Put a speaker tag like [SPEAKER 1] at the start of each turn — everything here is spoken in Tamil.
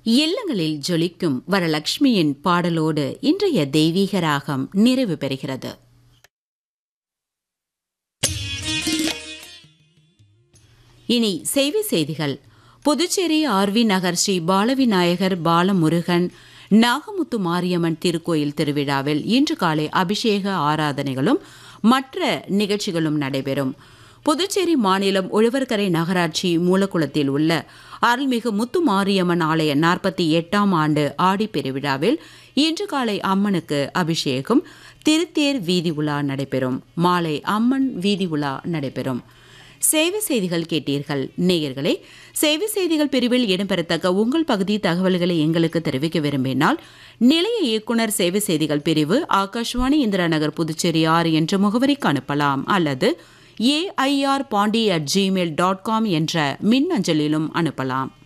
[SPEAKER 1] இல்லங்களில் ஜொலிக்கும் வரலட்சுமியின் பாடலோடு இன்றைய தெய்வீக ராகம் நிறைவு பெறுகிறது இனி செய்தி செய்திகள் புதுச்சேரி ஆர்வி நகர் ஸ்ரீ பாலவிநாயகர் பாலமுருகன் நாகமுத்து மாரியம்மன் திருக்கோயில் திருவிழாவில் இன்று காலை அபிஷேக ஆராதனைகளும் மற்ற நிகழ்ச்சிகளும் நடைபெறும் புதுச்சேரி மாநிலம் உழவர்கரை நகராட்சி மூலக்குளத்தில் உள்ள அருள்மிகு முத்து மாரியம்மன் ஆலய நாற்பத்தி எட்டாம் ஆண்டு ஆடி பெருவிழாவில் இன்று காலை அம்மனுக்கு அபிஷேகம் திருத்தேர் வீதி உலா நடைபெறும் மாலை அம்மன் வீதி உலா நடைபெறும் சேவை செய்திகள் கேட்டீர்கள் நேயர்களே சேவை செய்திகள் பிரிவில் இடம்பெறத்தக்க உங்கள் பகுதி தகவல்களை எங்களுக்கு தெரிவிக்க விரும்பினால் நிலைய இயக்குனர் சேவை செய்திகள் பிரிவு ஆகாஷ்வாணி இந்திரா நகர் புதுச்சேரி ஆறு என்ற முகவரிக்கு அனுப்பலாம் அல்லது AIR Pondy at Gmail dot com என்ற மின்னஞ்சலிலும் அனுப்பலாம்